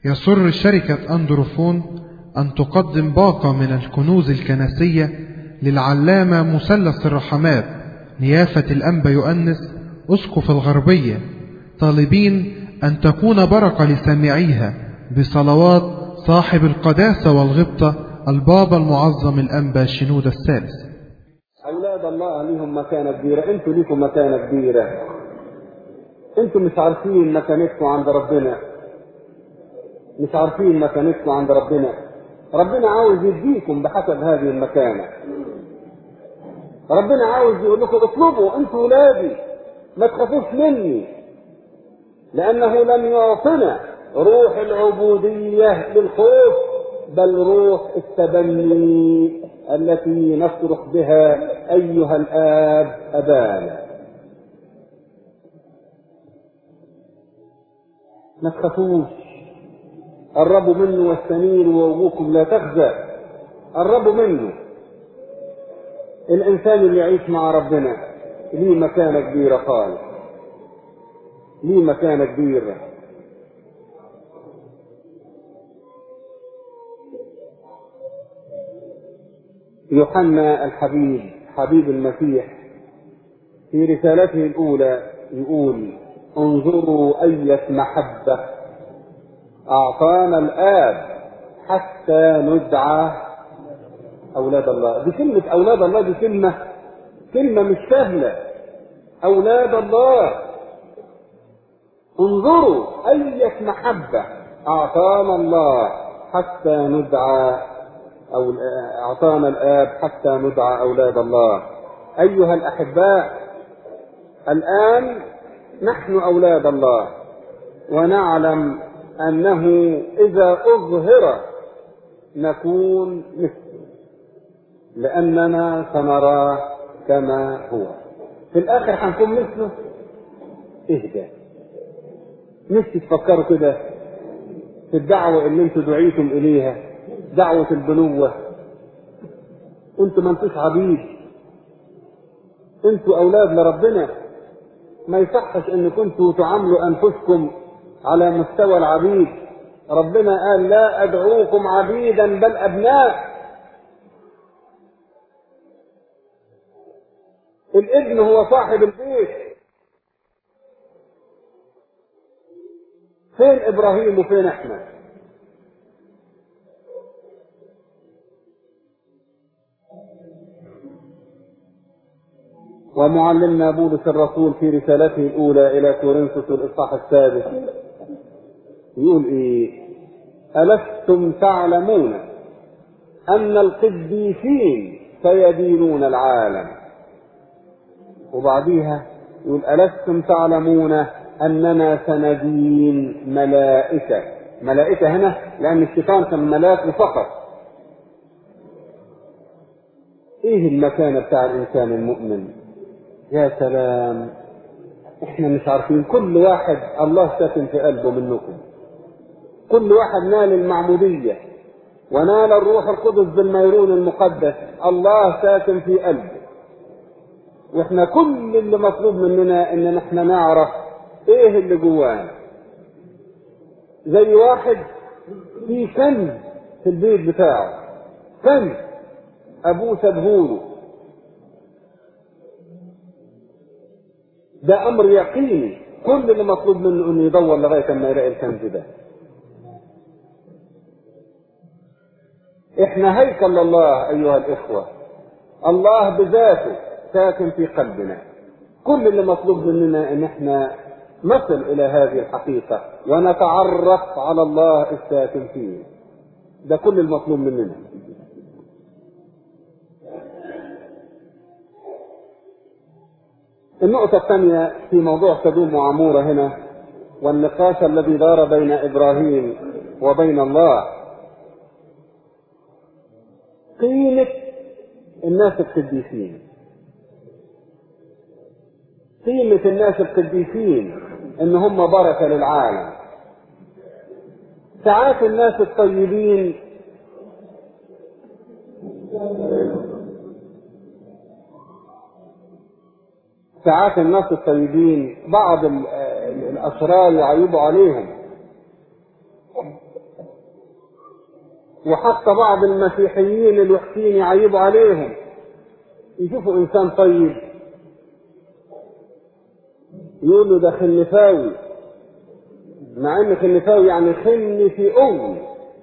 يسر شركة أندروفون أن تقدم باقة من الكنوز الكنسية للعلامة مثلث الرحمات نيافة الأنبا يؤنس أسقف الغربية طالبين أن تكون بركة لسامعيها بصلوات صاحب القداسة والغبطة البابا المعظم الأنبا شنود الثالث أولاد الله ليهم مكانة كبيرة أنتوا ليكم مكانة كبيرة أنتوا مش عارفين مكانتكم عند ربنا مش عارفين مكانتكم عند ربنا ربنا عاوز يديكم بحسب هذه المكانة ربنا عاوز يقول لكم اطلبوا انتوا ولادي ما تخافوش مني لأنه لم يعطنا روح العبودية للخوف بل روح التبني التي نصرخ بها أيها الآب أبانا ما تخافوش قربوا منه والسمير ووجوهكم لا تخزى قربوا منه الإنسان اللي يعيش مع ربنا ليه مكانة كبيرة خالص ليه مكانة كبيرة يوحنا الحبيب حبيب المسيح في رسالته الأولى يقول انظروا أية محبة أعطانا الآب حتى ندعى أولاد الله دي كلمة أولاد الله دي كلمة كلمة مش سهلة أولاد الله انظروا أية محبة أعطانا الله حتى ندعى أو أعطانا الآب حتى ندعى أولاد الله أيها الأحباء الآن نحن أولاد الله ونعلم أنه إذا أظهر نكون مثله لأننا سنراه كما هو في الآخر هنكون مثله اهدى نفسي تفكروا كده في الدعوة اللي انتوا دعيتم إليها دعوة البنوة انتوا ما انتوش عبيد انتوا أولاد لربنا ما يصحش ان كنتوا تعاملوا أنفسكم على مستوى العبيد ربنا قال لا أدعوكم عبيدا بل أبناء الابن هو صاحب البيت فين ابراهيم وفين احنا ومعلمنا بولس الرسول في رسالته الاولى الى كورنثوس الاصحاح السادس يقول ايه الستم تعلمون ان القديسين سيدينون العالم وبعديها يقول ألستم تعلمون أننا سندين ملائكة ملائكة هنا لأن الشيطان كان ملاك فقط إيه المكانة بتاع الإنسان المؤمن يا سلام إحنا مش عارفين كل واحد الله ساكن في قلبه منكم كل واحد نال المعمودية ونال الروح القدس بالميرون المقدس الله ساكن في قلبه واحنا كل اللي مطلوب مننا ان احنا نعرف ايه اللي جوانا زي واحد في كنز في البيت بتاعه كنز ابوه سابهوله ده امر يقيني كل اللي مطلوب منه انه يدور لغايه ما يلاقي الكنز ده احنا هيكل الله ايها الاخوه الله بذاته ساكن في قلبنا كل اللي مطلوب مننا ان احنا نصل الى هذه الحقيقة ونتعرف على الله الساكن فيه ده كل المطلوب مننا النقطة الثانية في موضوع سدوم وعمورة هنا والنقاش الذي دار بين إبراهيم وبين الله قيمة الناس القديسين قيمة الناس القديسين ان هم بركة للعالم ساعات الناس الطيبين ساعات الناس الطيبين بعض الاشرار يعيبوا عليهم وحتى بعض المسيحيين الوحشين يعيبوا عليهم يشوفوا انسان طيب يقولوا ده خنفاوي مع ان خنفاوي يعني خن في قوي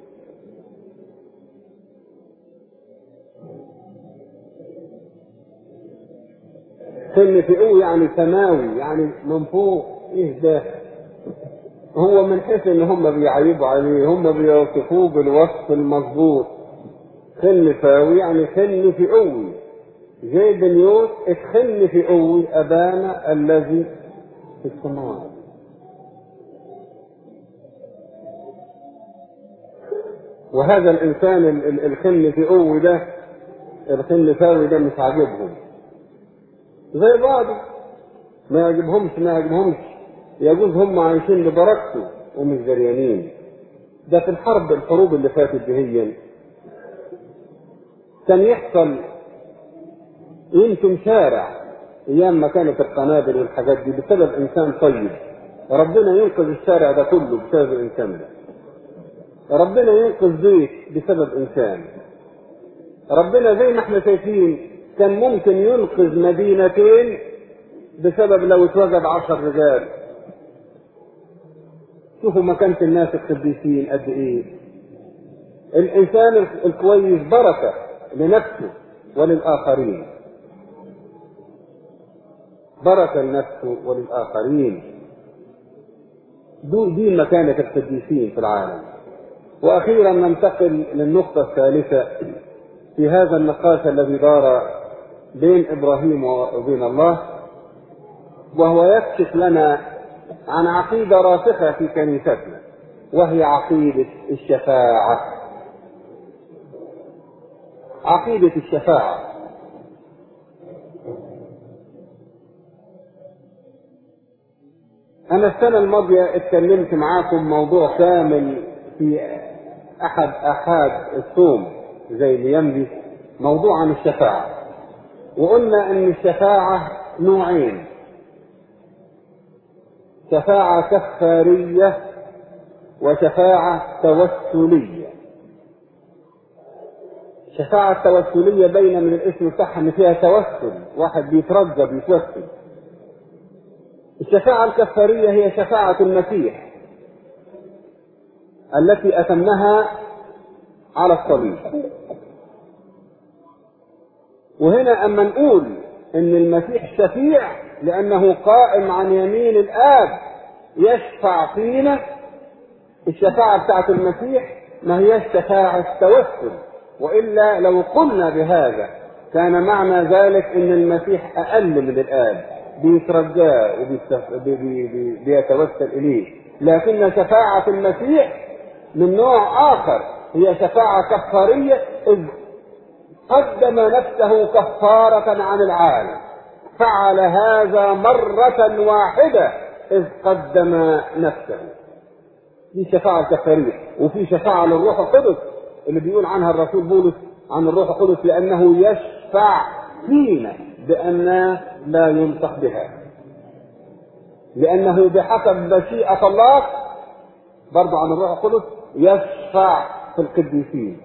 خن في قوي يعني سماوي يعني من فوق ايه ده هو من حيث ان هم بيعيبوا عليه هم بيوصفوه بالوصف المظبوط خن فاوي يعني خن في قوي زي بنيوت اتخن في قوي ابانا الذي في السماوات وهذا الانسان الخن في قوي ده الخن فاوي ده مش عاجبهم زي بعضه ما يعجبهمش ما يعجبهمش يجوز هم عايشين ببركته ومش دريانين ده في الحرب الحروب اللي فاتت دي كان يحصل يمكن شارع ايام ما كانت القنابل والحاجات دي بسبب انسان طيب ربنا ينقذ الشارع ده كله بسبب الانسان ده ربنا ينقذ بيت بسبب انسان ربنا زي ما احنا شايفين كان ممكن ينقذ مدينتين بسبب لو اتوجد عشر رجال شوفوا مكانة الناس القديسين قد ايه الانسان الكويس بركة لنفسه وللآخرين بركة لنفسه وللآخرين دي مكانة القديسين في العالم وأخيرا ننتقل للنقطة الثالثة في هذا النقاش الذي دار بين إبراهيم وبين الله وهو يكشف لنا عن عقيدة راسخة في كنيستنا وهي عقيدة الشفاعة عقيدة الشفاعة أنا السنة الماضية اتكلمت معاكم موضوع كامل في أحد أحد الصوم زي اليمبي موضوع عن الشفاعة وقلنا أن الشفاعة نوعين شفاعة كفارية وشفاعة توسلية الشفاعة التوسلية باينة من الاسم بتاعها إن فيها توسل واحد بيترجى بيتوسل الشفاعة الكفارية هي شفاعة المسيح التي أتمها على الصليب وهنا أما نقول إن المسيح شفيع لأنه قائم عن يمين الآب يشفع فينا الشفاعة بتاعت المسيح ما هيش شفاعة توسل وإلا لو قلنا بهذا كان معنى ذلك إن المسيح أقل من الآب بيترجاه وبيتوسل إليه لكن شفاعة المسيح من نوع آخر هي شفاعة كفارية إذ قدم نفسه كفارة عن العالم فعل هذا مرة واحدة إذ قدم نفسه دي شفاعة كفارية وفي شفاعة للروح القدس اللي بيقول عنها الرسول بولس عن الروح القدس لأنه يشفع فينا بأن لا ينطق بها لأنه بحسب مشيئة الله برضه عن الروح القدس يشفع في القديسين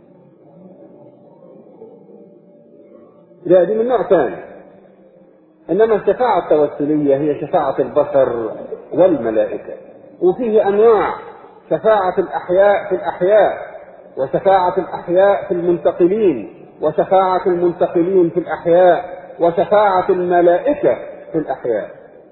لا دي من نوع ثاني انما الشفاعة التوسلية هي شفاعة البشر والملائكة وفيه انواع شفاعة الاحياء في الاحياء وشفاعة الاحياء في المنتقلين وشفاعة المنتقلين في الاحياء وشفاعة الملائكة في الاحياء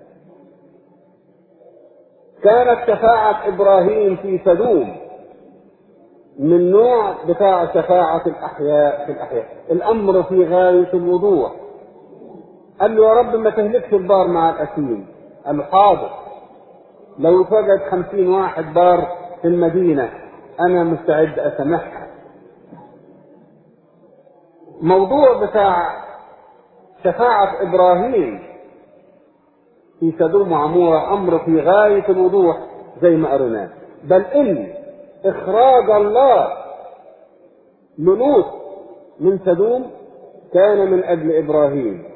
كانت شفاعة ابراهيم في سدوم من نوع بتاع شفاعة الأحياء في الأحياء الأمر في غاية الوضوح قال له يا رب ما تهلكش البار مع الأسيم قال له حاضر لو وجد خمسين واحد بار في المدينة أنا مستعد أسامحها موضوع بتاع شفاعة إبراهيم في سدوم وعمورة أمر في غاية الوضوح زي ما قريناه بل إن إخراج الله للوط من سدوم كان من أجل إبراهيم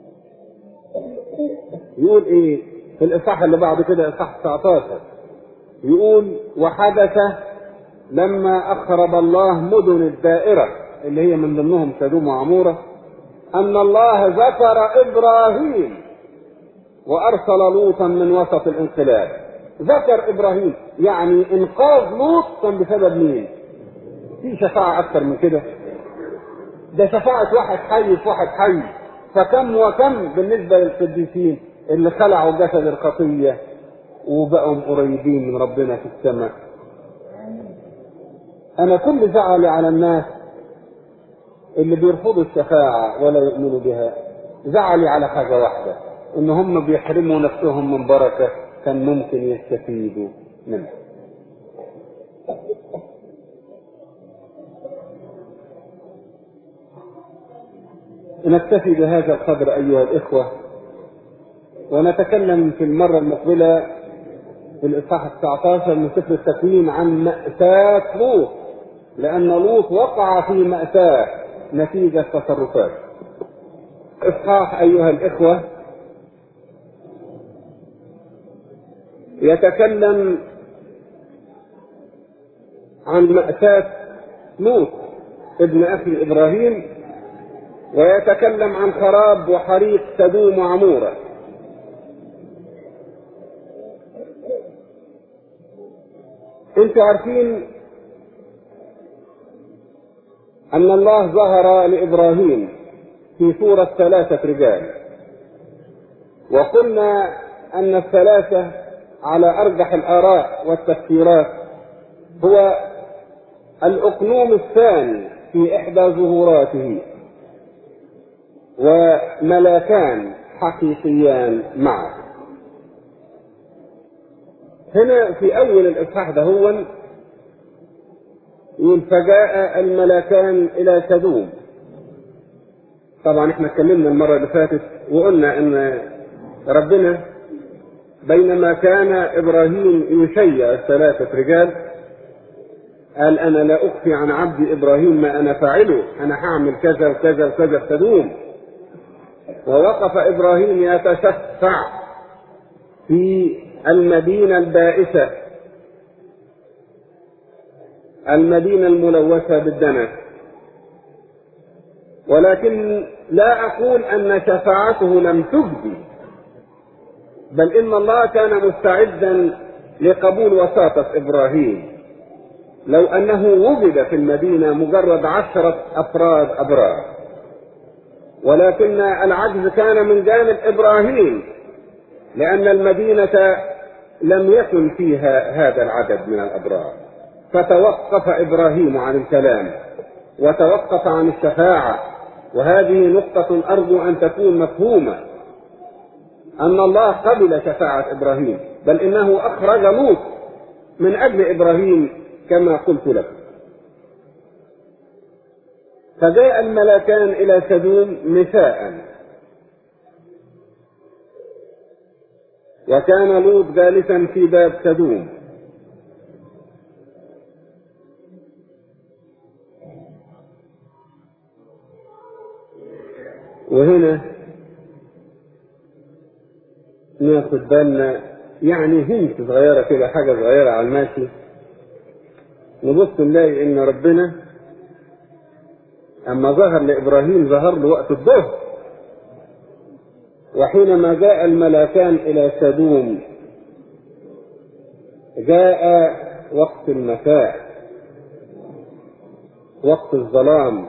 يقول إيه في الإصحاح اللي بعد كده إصحاح 19 يقول وحدث لما أخرب الله مدن الدائرة اللي هي من ضمنهم سدوم وعمورة أن الله ذكر إبراهيم وأرسل لوطا من وسط الانقلاب ذكر إبراهيم يعني إنقاذ لوط كان بسبب مين؟ في شفاعة أكثر من كده ده شفاعة واحد حي في واحد حي فكم وكم بالنسبة للقديسين اللي خلعوا جسد الخطية وبقوا قريبين من ربنا في السماء أنا كل زعلي على الناس اللي بيرفضوا الشفاعة ولا يؤمنوا بها زعلي على حاجة واحدة إن هم بيحرموا نفسهم من بركة كان ممكن يستفيدوا منها نكتفي بهذا القدر أيها الإخوة ونتكلم في المرة المقبلة في الإصحاح 19 من سفر التكوين عن مأساة لوط لأن لوط وقع في مأساة نتيجة تصرفات إصحاح أيها الإخوة يتكلم عن مأساة لوط ابن أخي إبراهيم ويتكلم عن خراب وحريق سدوم وعمورة انتوا عارفين ان الله ظهر لابراهيم في صورة ثلاثة رجال وقلنا ان الثلاثة على ارجح الاراء والتفسيرات هو الاقنوم الثاني في احدى ظهوراته وملاكان حقيقيان معه هنا في اول الاصحاح ده هو يقول فجاء الملكان الى سدوم طبعا احنا اتكلمنا المره اللي فاتت وقلنا ان ربنا بينما كان ابراهيم يشيع الثلاثه رجال قال انا لا اخفي عن عبدي ابراهيم ما انا فاعله انا هعمل كذا وكذا وكذا في سدوم ووقف ابراهيم يتشفع في المدينه البائسه المدينه الملوثه بالدنس ولكن لا اقول ان شفاعته لم تجدي بل ان الله كان مستعدا لقبول وساطه ابراهيم لو انه وجد في المدينه مجرد عشره افراد ابرار ولكن العجز كان من جانب ابراهيم لان المدينه لم يكن فيها هذا العدد من الابرار فتوقف ابراهيم عن الكلام وتوقف عن الشفاعه وهذه نقطه ارجو ان تكون مفهومه ان الله قبل شفاعه ابراهيم بل انه اخرج لوط من اجل ابراهيم كما قلت لك فجاء الملكان الى سدوم نساء وكان لوط جالسا في باب سدوم وهنا ناخد بالنا يعني هنت صغيرة كده حاجة صغيرة على الماشي نبص نلاقي ان ربنا اما ظهر لابراهيم ظهر له وقت الظهر وحينما جاء الملاكان الى سدوم جاء وقت المساء وقت الظلام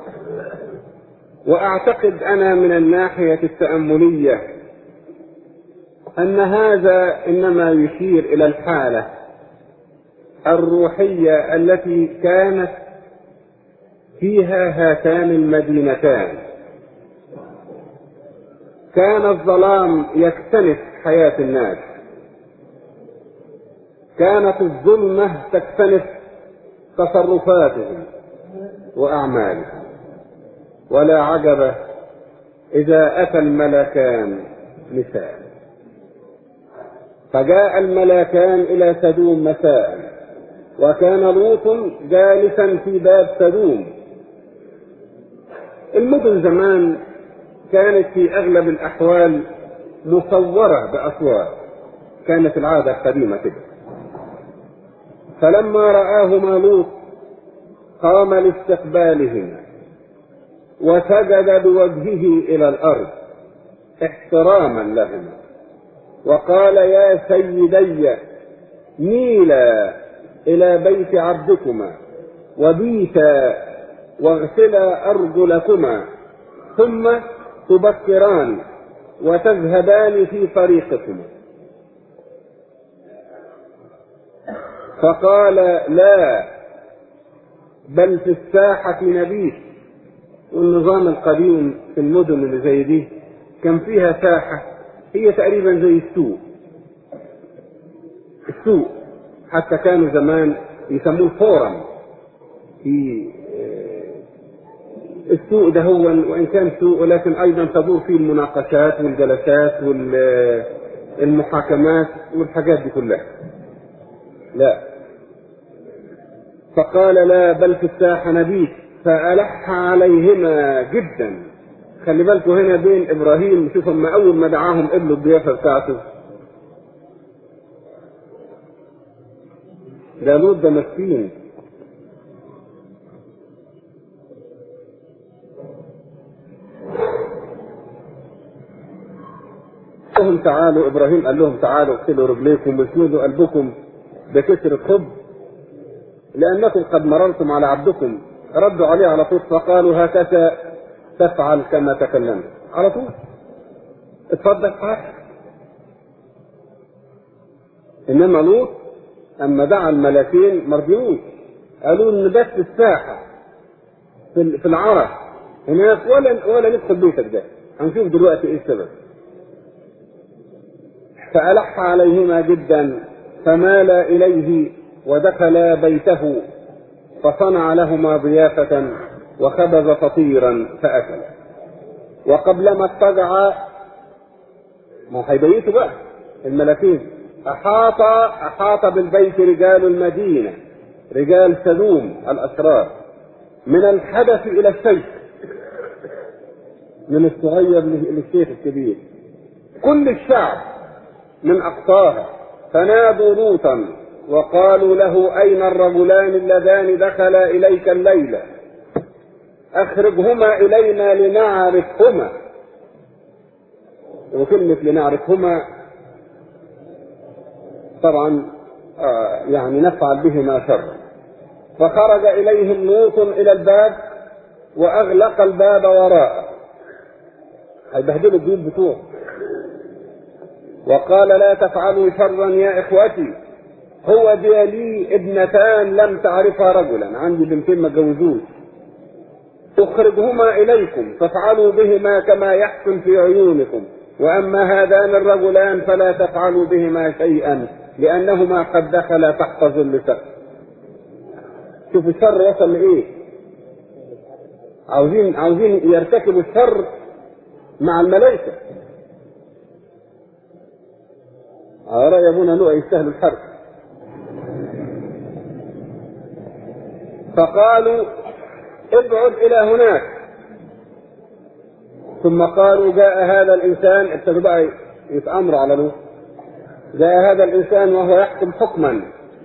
واعتقد انا من الناحيه التامليه ان هذا انما يشير الى الحاله الروحيه التي كانت فيها هاتان المدينتان كان الظلام يكتنف حياه الناس كانت الظلمه تكتنف تصرفاتهم واعمالهم ولا عجب اذا اتى الملكان نساء فجاء الملاكان الى سدوم مساء وكان لوط جالسا في باب سدوم المدن زمان كانت في اغلب الاحوال مصوره باسوار كانت العاده القديمه كده فلما رآهما لوط قام لاستقبالهما وسجد بوجهه إلى الأرض احتراما لهما وقال يا سيدي ميلا إلى بيت عبدكما وبيتا واغسلا أرجلكما ثم تبكران وتذهبان في طريقكما فقال لا بل في الساحة نبيت والنظام القديم في المدن اللي زي دي كان فيها ساحة هي تقريبا زي السوق السوق حتى كانوا زمان يسموه فورم في السوق ده هو وان كان سوق ولكن ايضا تدور فيه المناقشات والجلسات والمحاكمات والحاجات دي كلها لا فقال لا بل في الساحة نبيت فألح عليهما جدا خلي بالكم هنا بين ابراهيم شوف اما اول ما دعاهم قبلوا الضيافه بتاعته ده لوط ده مسكين لهم تعالوا ابراهيم قال لهم تعالوا اغسلوا رجليكم واسندوا قلبكم بكسر الخبز لانكم قد مررتم على عبدكم ردوا عليه على طول فقالوا هكذا تفعل كما تكلمت على طول اتفضل حاجة انما لوط اما دعا الملكين ما رضيوش قالوا ان بس الساحه في في العرب هناك ولا ولا ندخل بيتك ده هنشوف دلوقتي ايه السبب فألح عليهما جدا فمال إليه ودخل بيته فصنع لهما ضيافة وخبز فطيرا فأكل وقبل ما اضطجع ما هيبيتوا بقى الملكين أحاط أحاط بالبيت رجال المدينة رجال سلوم الأسرار من الحدث إلى السيف من الصغير للشيخ الكبير كل الشعب من أقصاها فنادوا لوطا وقالوا له أين الرجلان اللذان دخلا إليك الليلة أخرجهما إلينا لنعرفهما وكلمة لنعرفهما طبعا آه يعني نفعل بهما شر فخرج إليهم لوط إلى الباب وأغلق الباب وراءه هيبهدلوا البيوت بتوعه وقال لا تفعلوا شرا يا إخوتي هو دي لي ابنتان لم تعرفا رجلا عندي بنتين ما جوزوش أخرجهما إليكم فافعلوا بهما كما يحسن في عيونكم وأما هذان الرجلان فلا تفعلوا بهما شيئا لأنهما قد دخلا تحت ظل سقف شوفوا الشر وصل لإيه عاوزين عاوزين يرتكبوا الشر مع الملائكة على رأي أبونا نوح يستاهلوا الحرب فقالوا ابعد إلى هناك ثم قالوا جاء هذا الإنسان ابتدوا بقى يتأمروا على لوط جاء هذا الإنسان وهو يحكم حكما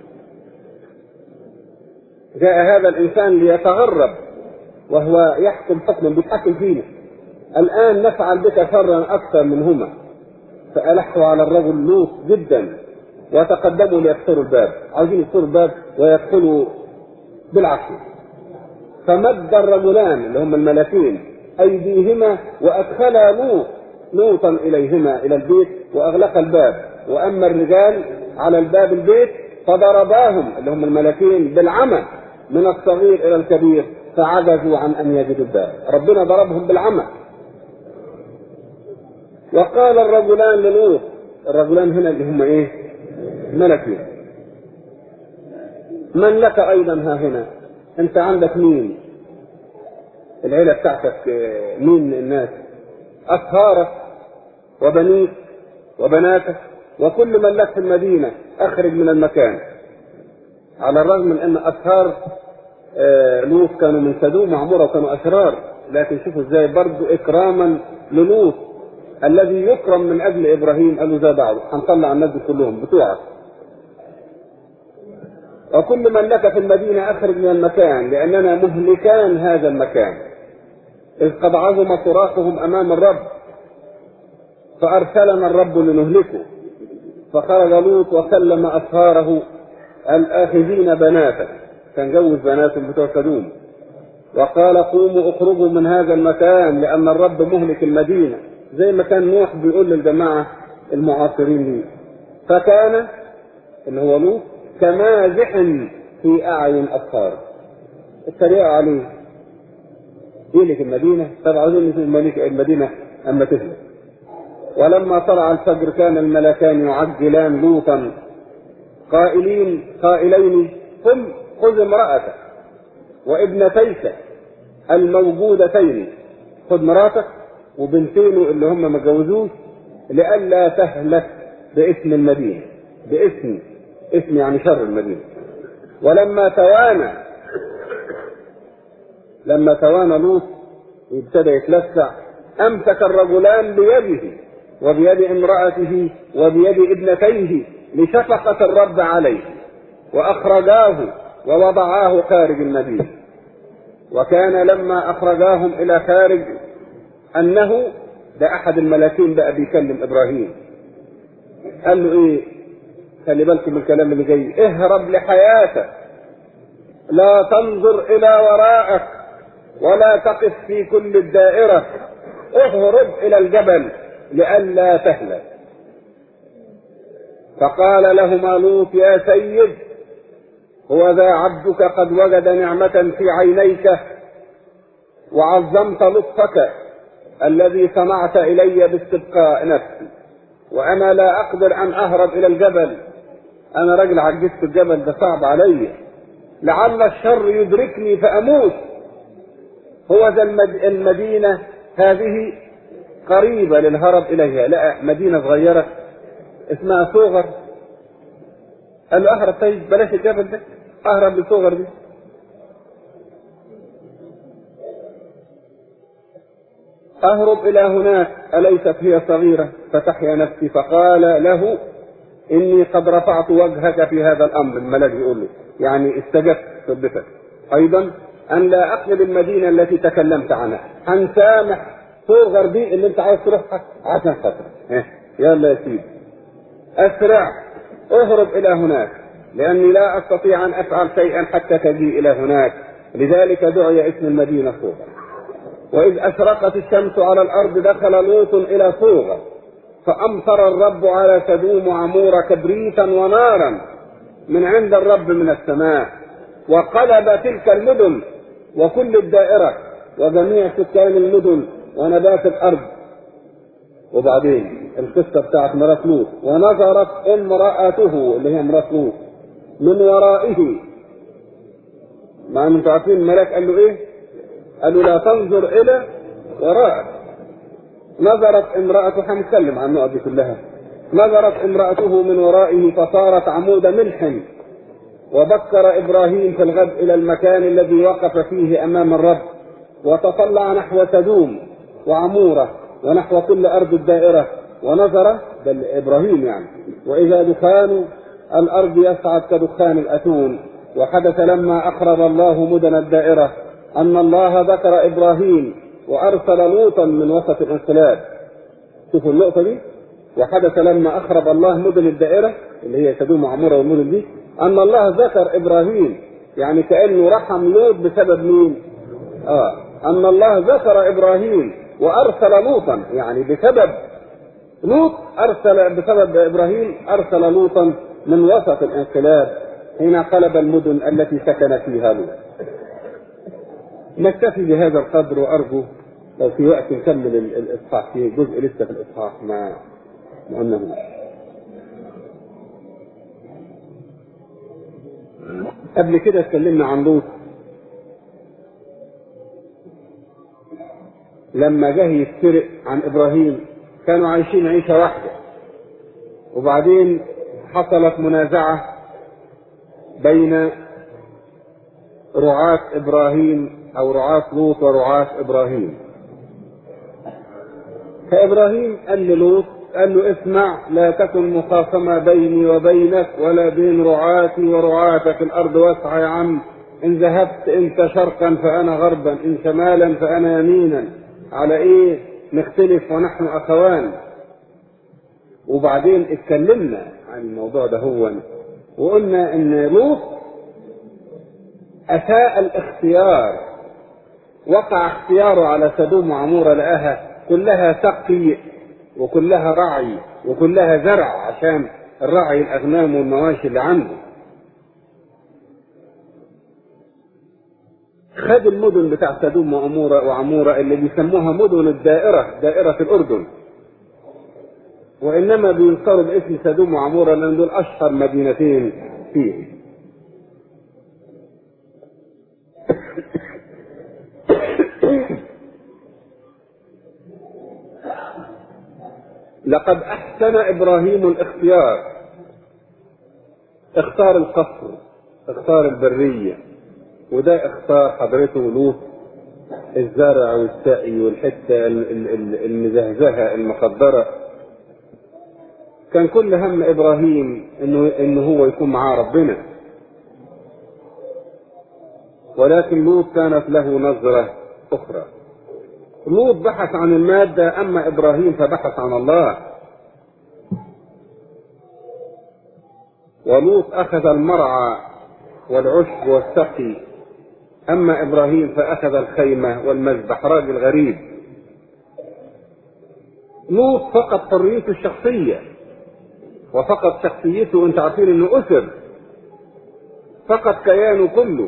جاء هذا الإنسان ليتغرب وهو يحكم حكما بيتحكم فينا الآن نفعل بك شرا أكثر منهما فألحوا على الرجل لوط جدا وتقدموا ليكسروا الباب عايزين يكسروا الباب ويدخلوا بالعافية فمد الرجلان اللي هم الملكين أيديهما وأدخلا لوط لوطا إليهما إلى البيت وأغلق الباب وأما الرجال على الباب البيت فضرباهم اللي هم الملكين بالعمى من الصغير إلى الكبير فعجزوا عن أن يجدوا الباب ربنا ضربهم بالعمى وقال الرجلان للوط الرجلان هنا اللي هم ايه ملكين من لك ايضا ها هنا انت عندك مين العيله بتاعتك مين الناس اصهارك وبنيك وبناتك وكل من لك في المدينه اخرج من المكان على الرغم من ان اصهار لوط كانوا من سدوم وعموره وكانوا اشرار لكن شوفوا ازاي برضه اكراما للوط الذي يكرم من اجل ابراهيم قال له ده بعض هنطلع الناس دي كلهم بتوعك وكل من لك في المدينة أخرج من المكان لأننا مهلكان هذا المكان إذ قد عظم صراخهم أمام الرب فأرسلنا الرب لنهلكه فخرج لوط وسلم أصهاره الآخذين بناته كان جوز بناتهم بتوع سدوم وقال قوموا اخرجوا من هذا المكان لأن الرب مهلك المدينة زي ما كان نوح بيقول للجماعة المعاصرين ليه فكان اللي هو لوط كمازح في أعين أصهاره اتريقوا عليه يهلك المدينة طب عاوزين الملك المدينة أما تهلك ولما طلع الفجر كان الملكان يعجلان لوطا قائلين قائلين قم خذ امرأتك وابنتيك الموجودتين خذ مراتك وبنتينه اللي هم ما جوزوش لئلا تهلك باسم المدينة باسم اسم يعني شر المدينة ولما توانى لما توانى لوط وابتدى يتلسع امسك الرجلان بيده وبيد امرأته وبيد ابنتيه لشفقة الرب عليه وأخرجاه ووضعاه خارج المدينة وكان لما أخرجاهم إلى خارج أنه ده أحد الملاكين بقى بيكلم إبراهيم قال له إيه خلي بالكم من الكلام اللي جاي اهرب لحياتك لا تنظر إلى وراءك ولا تقف في كل الدائرة اهرب إلى الجبل لئلا تهلك فقال لهما لوط يا سيد هو ذا عبدك قد وجد نعمة في عينيك وعظمت لطفك الذي صنعت إلي باستبقاء نفسي وأنا لا أقدر أن أهرب إلى الجبل أنا راجل عجزت الجبل ده صعب علي لعل الشر يدركني فأموت هو ذا المدينة هذه قريبة للهرب إليها لا مدينة صغيرة اسمها صغر قال له أهرب طيب بلاش الجبل ده أهرب لصغر دي أهرب إلى هناك أليست هي صغيرة فتحيا نفسي فقال له إني قد رفعت وجهك في هذا الأمر الملاك يقول له يعني استجبت صدتك أيضا أن لا أقلب المدينة التي تكلمت عنها هنسامح صغر دي اللي أنت عايز تروحها عشان خاطر إيه يلا يا سيدي أسرع اهرب إلى هناك لأني لا أستطيع أن أفعل شيئا حتى تجي إلى هناك لذلك دعي اسم المدينة صوغر وإذ أشرقت الشمس على الأرض دخل لوط إلى صوغر فأمطر الرب على سدوم وعمورة كبريتا ونارا من عند الرب من السماء وقلب تلك المدن وكل الدائرة وجميع سكان المدن ونبات الأرض وبعدين القصة بتاعت مرات لوط ونظرت امرأته اللي هي مرات لوط من ورائه مع ان انتوا عارفين الملاك قال له ايه؟ قال له لا تنظر الى وراءك نظرت امرأته هنتكلم عن النقط دي كلها نظرت امرأته من ورائه فصارت عمود ملح وبكر إبراهيم في الغد إلى المكان الذي وقف فيه أمام الرب وتطلع نحو سدوم وعمورة ونحو كل أرض الدائرة ونظر بل إبراهيم يعني وإذا دخان الأرض يصعد كدخان الأتون وحدث لما أخرج الله مدن الدائرة أن الله ذكر إبراهيم وأرسل لوطا من وسط الانقلاب شوفوا النقطة دي وحدث لما أخرب الله مدن الدائرة اللي هي سدوم وعمورة والمدن دي أن الله ذكر إبراهيم يعني كأنه رحم لوط بسبب مين؟ آه أن الله ذكر إبراهيم وأرسل لوطا يعني بسبب لوط أرسل بسبب إبراهيم أرسل لوطا من وسط الانقلاب حين قلب المدن التي سكن فيها لوط نكتفي بهذا القدر وأرجو لو في وقت نكمل الإصحاح في جزء لسه في الإصحاح ما ما قلناهوش قبل كده اتكلمنا عن لوط لما جه يفترق عن ابراهيم كانوا عايشين عيشه واحده وبعدين حصلت منازعه بين رعاة ابراهيم او رعاة لوط ورعاة ابراهيم فابراهيم قال للوط قال له اسمع لا تكن مخاصمة بيني وبينك ولا بين رعاتي ورعاتك الأرض واسعة يا عم إن ذهبت أنت شرقا فأنا غربا إن شمالا فأنا يمينا على إيه نختلف ونحن أخوان وبعدين اتكلمنا عن الموضوع ده هو وقلنا ان لوط اساء الاختيار وقع اختياره على سدوم وعموره لقاها كلها سقي وكلها رعي وكلها زرع عشان الرعي الاغنام والمواشي اللي عنده خد المدن بتاع سدوم وعموره وعموره اللي بيسموها مدن الدائره دائره الاردن وانما بينصروا باسم سدوم وعموره لان دول اشهر مدينتين فيه لقد احسن ابراهيم الاختيار اختار القصر اختار البريه وده اختار حضرته لوط الزرع والسقي والحته المزهزهه المخدره كان كل هم ابراهيم انه انه هو يكون معاه ربنا ولكن لوط كانت له نظره اخرى لوط بحث عن الماده اما ابراهيم فبحث عن الله ولوط اخذ المرعى والعشب والسقي اما ابراهيم فاخذ الخيمه والمذبح راجل غريب لوط فقد حريته الشخصيه وفقد شخصيته وانت عارفين انه اسر فقد كيانه كله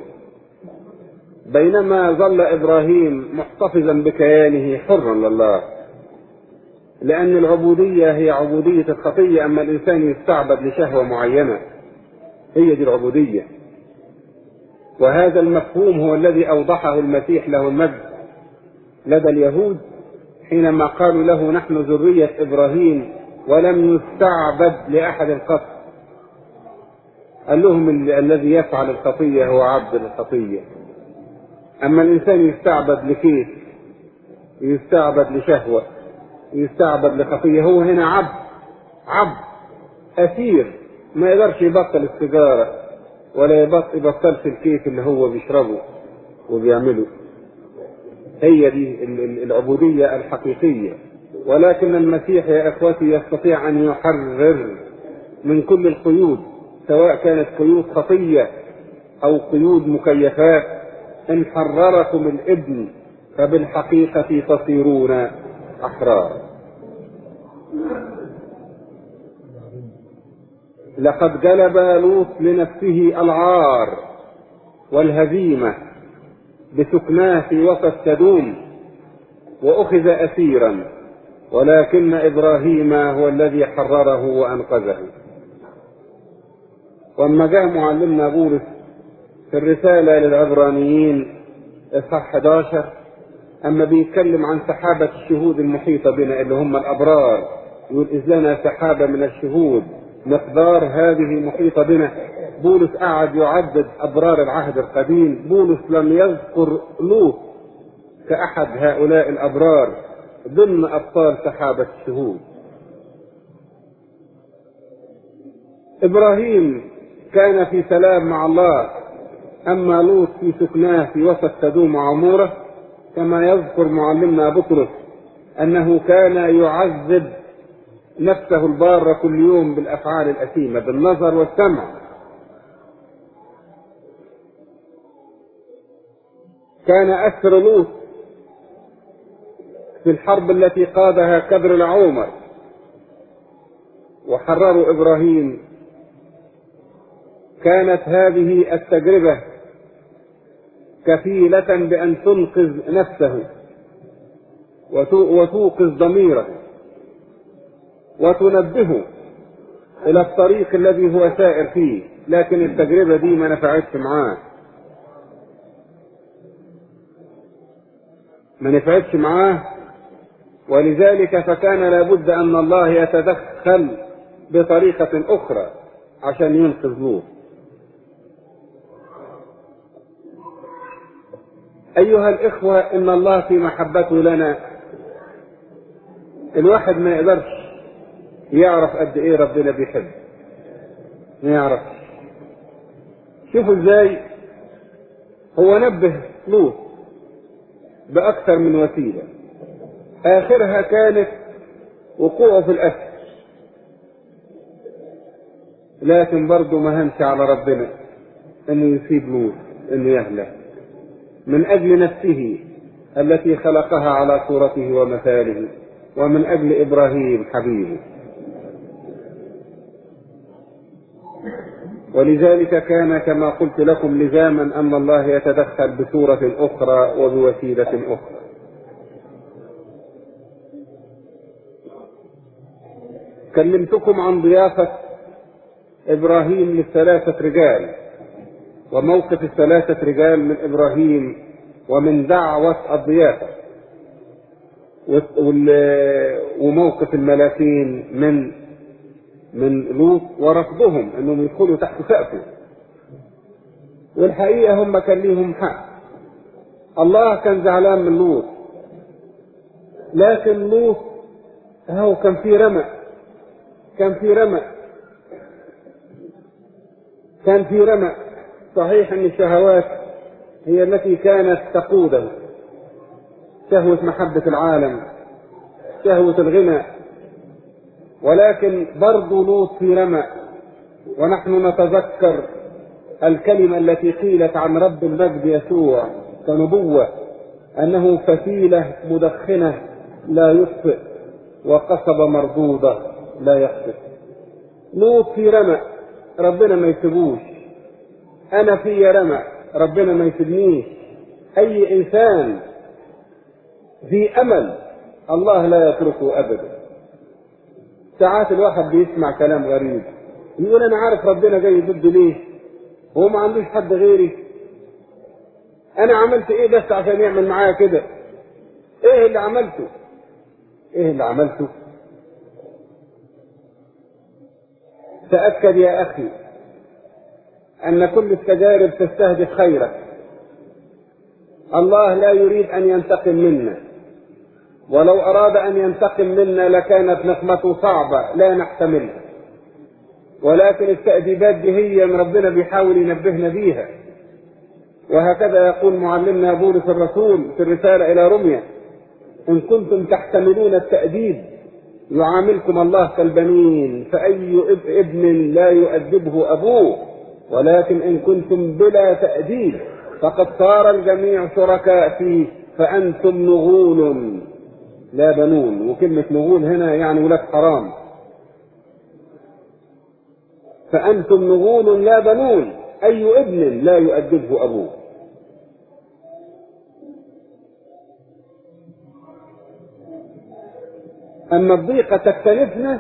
بينما ظل ابراهيم محتفظا بكيانه حرا لله لان العبوديه هي عبوديه الخطيه اما الانسان يستعبد لشهوه معينه هي دي العبوديه وهذا المفهوم هو الذي اوضحه المسيح له المجد لدى اليهود حينما قالوا له نحن ذريه ابراهيم ولم يستعبد لأحد القط قال لهم الذي يفعل الخطية هو عبد الخطية أما الإنسان يستعبد لكيف يستعبد لشهوة يستعبد لخطية هو هنا عبد عبد أسير ما يقدرش يبطل السيجارة ولا يبطلش الكيف اللي هو بيشربه وبيعمله هي دي العبودية الحقيقية ولكن المسيح يا اخوتي يستطيع ان يحرر من كل القيود سواء كانت قيود خطيه او قيود مكيفات ان حرركم الابن فبالحقيقه تصيرون احرار لقد جلب لوط لنفسه العار والهزيمه بسكناه في وسط سدوم واخذ اسيرا ولكن ابراهيم هو الذي حرره وانقذه واما جاء معلمنا بولس في الرساله للعبرانيين اصحاح 11 اما بيتكلم عن سحابه الشهود المحيطه بنا اللي هم الابرار يقول اذ لنا سحابه من الشهود مقدار هذه محيطه بنا بولس قعد يعدد ابرار العهد القديم بولس لم يذكر لوط كاحد هؤلاء الابرار ضمن أبطال سحابة الشهود إبراهيم كان في سلام مع الله أما لوط في سكناه في وسط سدوم وعمورة كما يذكر معلمنا بطرس أنه كان يعذب نفسه البارة كل يوم بالأفعال الأثيمة بالنظر والسمع كان أسر لوط في الحرب التي قادها كبر العومر وحرروا ابراهيم كانت هذه التجربه كفيله بان تنقذ نفسه وتوقظ ضميره وتنبهه الى الطريق الذي هو سائر فيه لكن التجربه دي ما نفعتش معاه ما نفعتش معاه ولذلك فكان لابد ان الله يتدخل بطريقة اخرى عشان ينقذ لوط ايها الاخوة ان الله في محبته لنا الواحد ما يقدرش يعرف قد ايه ربنا بيحب ما يعرف شوفوا ازاي هو نبه لوط باكثر من وسيله اخرها كانت وقوعه في الاسر لكن برضه ما هنش على ربنا انه يسيب لوط انه يهلك من اجل نفسه التي خلقها على صورته ومثاله ومن اجل ابراهيم حبيبه ولذلك كان كما قلت لكم لزاما ان الله يتدخل بصوره اخرى وبوسيله اخرى كلمتكم عن ضيافه ابراهيم للثلاثه رجال وموقف الثلاثه رجال من ابراهيم ومن دعوه الضيافه وموقف الملاكين من من لوط ورفضهم انهم يدخلوا تحت سقفه والحقيقه هم كان ليهم حق الله كان زعلان من لوط لكن لوط هو كان في رمق كان في رمق كان في رمق صحيح ان الشهوات هي التي كانت تقوده شهوة محبة العالم شهوة الغنى ولكن برضو لوط في رمى ونحن نتذكر الكلمة التي قيلت عن رب المجد يسوع كنبوة أنه فتيلة مدخنة لا يطفئ وقصبة مردودة لا يخطئ لوط في رمى ربنا ما يسيبوش أنا في رمى ربنا ما يسيبنيش أي إنسان ذي أمل الله لا يتركه أبدا ساعات الواحد بيسمع كلام غريب يقول انا عارف ربنا جاي ضدي ليه هو ما عندوش حد غيري انا عملت ايه بس عشان يعمل معايا كده ايه اللي عملته ايه اللي عملته تأكد يا أخي أن كل التجارب تستهدف خيرك الله لا يريد أن ينتقم منا ولو أراد أن ينتقم منا لكانت نقمته صعبة لا نحتملها ولكن التأديبات دي هي من ربنا بيحاول ينبهنا بيها وهكذا يقول معلمنا بولس الرسول في الرسالة إلى روميا إن كنتم تحتملون التأديب يعاملكم الله كالبنين فأي ابن لا يؤدبه أبوه ولكن إن كنتم بلا تأديب فقد صار الجميع شركاء فيه فأنتم نغول لا بنون وكلمة نغول هنا يعني ولاد حرام فأنتم نغول لا بنون أي ابن لا يؤدبه أبوه أما الضيقة تكتنفنا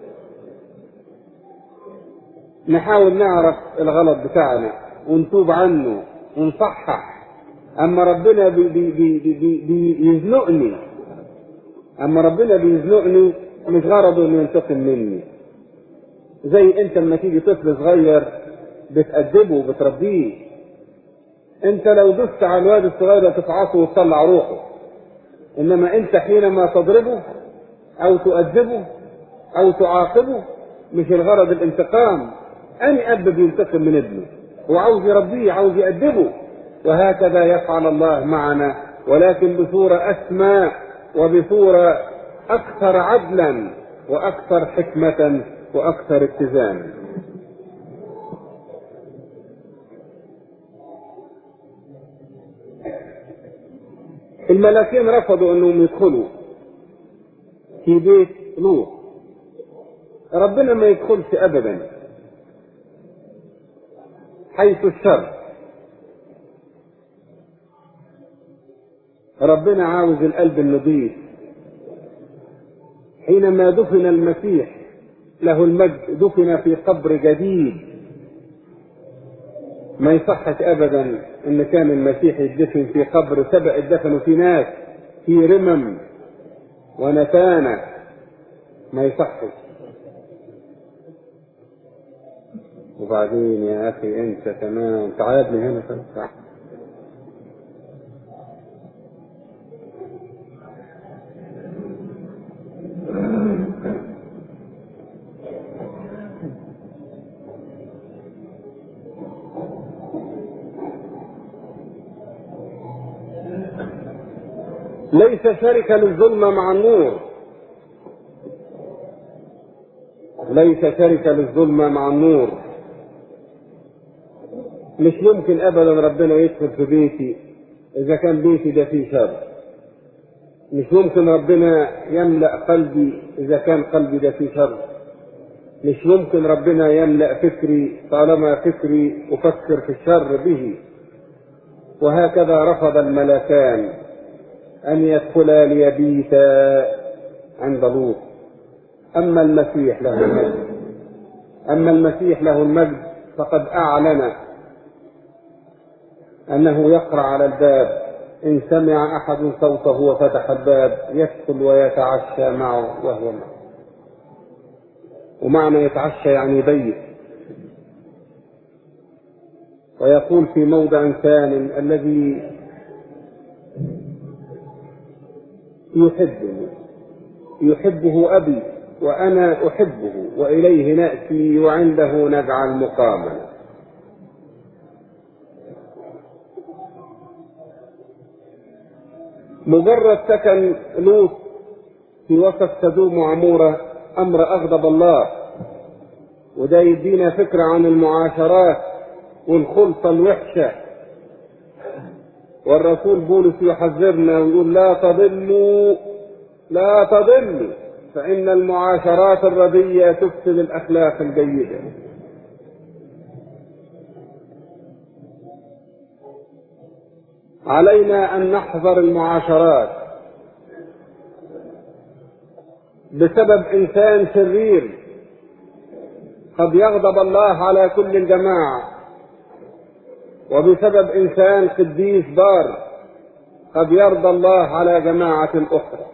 نحاول نعرف الغلط بتاعنا ونتوب عنه ونصحح أما ربنا بي بي بي بي بي بيزنقني أما ربنا بيزنقني مش غرضه إنه ينتقم مني زي أنت لما تيجي طفل صغير بتأدبه وبتربيه أنت لو دست على الواد الصغير تفعصه وتطلع روحه إنما أنت حينما تضربه أو تؤدبه أو تعاقبه مش الغرض الانتقام أي أب بينتقم من ابنه وعاوز يربيه عاوز يأدبه وهكذا يفعل الله معنا ولكن بصورة أسمى وبصورة أكثر عدلا وأكثر حكمة وأكثر اتزانا الملاكين رفضوا انهم يدخلوا في بيت لوط ربنا ما يدخلش ابدا حيث الشر ربنا عاوز القلب النظيف حينما دفن المسيح له المجد دفن في قبر جديد ما يصحش ابدا ان كان المسيح يدفن في قبر سبق الدفن في ناس في رمم ونتانة ما يصحش وبعدين يا اخي انت كمان تعال هنا تعال ليس شركة للظلمة مع النور ليس شركة للظلمة مع النور مش ممكن ابدا ربنا يدخل في بيتي اذا كان بيتي ده فيه شر مش ممكن ربنا يملا قلبي اذا كان قلبي ده فيه شر مش ممكن ربنا يملا فكري طالما فكري افكر في الشر به وهكذا رفض الملكان ان يدخلا ليبيتا عند لوط اما المسيح له المجد اما المسيح له المجد فقد اعلن أنه يقرأ على الباب إن سمع أحد صوته وفتح الباب يدخل ويتعشى معه وهو معه ومعنى يتعشى يعني يبيت ويقول في موضع ثان الذي يحبني يحبه أبي وأنا أحبه وإليه نأتي وعنده نجعل مقامنا مجرد سكن لوط في وسط سدوم وعمورة أمر أغضب الله وده يدينا فكرة عن المعاشرات والخلطة الوحشة والرسول بولس يحذرنا ويقول لا تضلوا لا تضلوا فإن المعاشرات الردية تفسد الأخلاق الجيدة علينا أن نحذر المعاشرات بسبب إنسان شرير قد يغضب الله على كل الجماعة وبسبب إنسان قديس بار قد يرضى الله على جماعة أخرى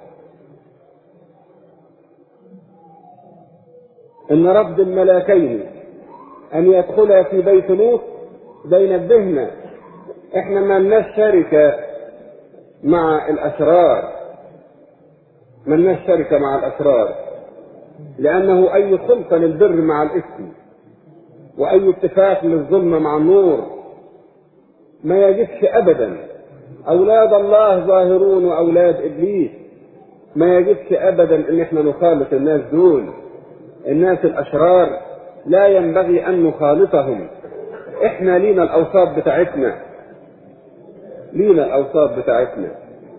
إن رفض الملاكين أن يدخلا في بيت لوط ده ينبهنا احنا ما لناش شركة مع الأشرار ما لناش شركة مع الأشرار لأنه أي خلطة للبر مع الإثم وأي اتفاق للظلم مع النور ما يجبش أبدا أولاد الله ظاهرون وأولاد إبليس ما يجبش أبدا إن احنا نخالط الناس دول الناس الأشرار لا ينبغي أن نخالطهم احنا لينا الأوصاف بتاعتنا لينا الأوصاف بتاعتنا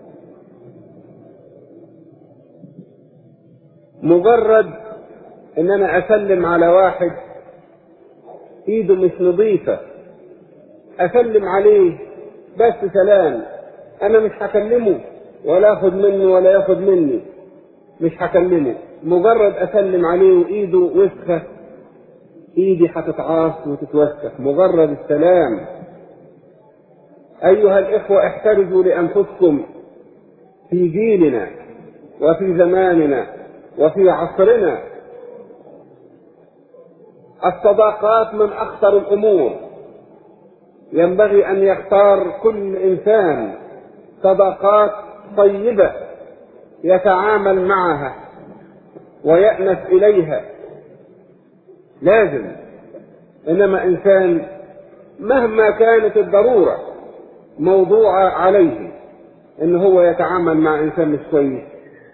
مجرد ان انا اسلم على واحد ايده مش نظيفة اسلم عليه بس سلام انا مش هكلمه ولا اخد منه ولا ياخد مني مش هكلمه مجرد اسلم عليه وايده وسخة ايدي هتتعاص وتتوسخ مجرد السلام ايها الاخوة احترزوا لانفسكم في جيلنا وفي زماننا وفي عصرنا الصداقات من اخطر الامور ينبغي ان يختار كل انسان صداقات طيبه يتعامل معها ويأنس اليها لازم انما انسان مهما كانت الضروره موضوعه عليه ان هو يتعامل مع انسان مش كويس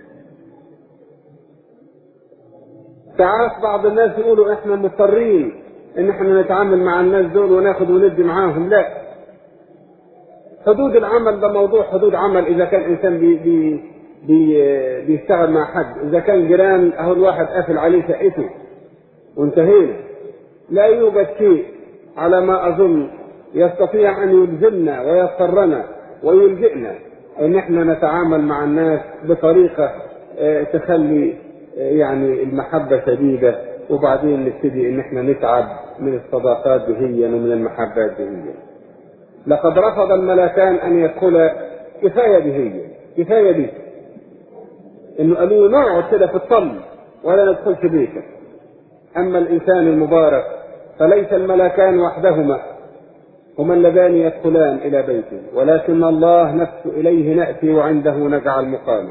ساعات بعض الناس يقولوا احنا مضطرين ان احنا نتعامل مع الناس دول وناخد وندي معاهم لا حدود العمل ده موضوع حدود عمل اذا كان انسان بي بي بي بيشتغل مع حد اذا كان جيران اهو الواحد قافل عليه شقته وانتهينا لا يوجد شيء على ما اظن يستطيع ان يلزمنا ويضطرنا ويلجئنا ان احنا نتعامل مع الناس بطريقه اه تخلي يعني المحبة شديدة وبعدين نبتدي ان احنا نتعب من الصداقات دهيا ومن المحبات دهيا لقد رفض الملكان ان يدخل كفاية دهيا كفاية دي انه قالوا له نقعد كده في الطل ولا ندخلش بيتك اما الانسان المبارك فليس الملكان وحدهما هما اللذان يدخلان الى بيته ولكن الله نفسه اليه ناتي وعنده نجعل مقاما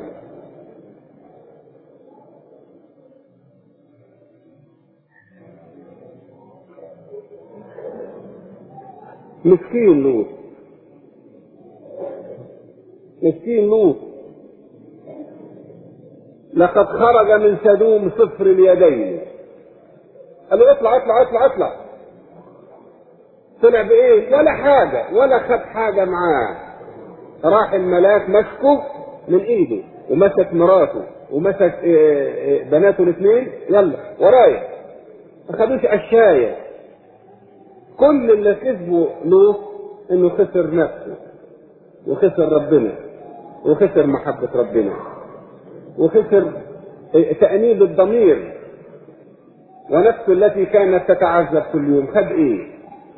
مسكين لوط مسكين لوط لقد خرج من سدوم صفر اليدين قال له اطلع اطلع اطلع اطلع طلع بايه ولا حاجة ولا خد حاجة معاه راح الملاك مسكه من ايده ومسك مراته ومسك بناته الاثنين يلا ورايا ما خدوش قشاية كل اللي كسبه لوط انه خسر نفسه وخسر ربنا وخسر محبة ربنا وخسر تأنيب الضمير ونفسه التي كانت تتعذب كل يوم خد ايه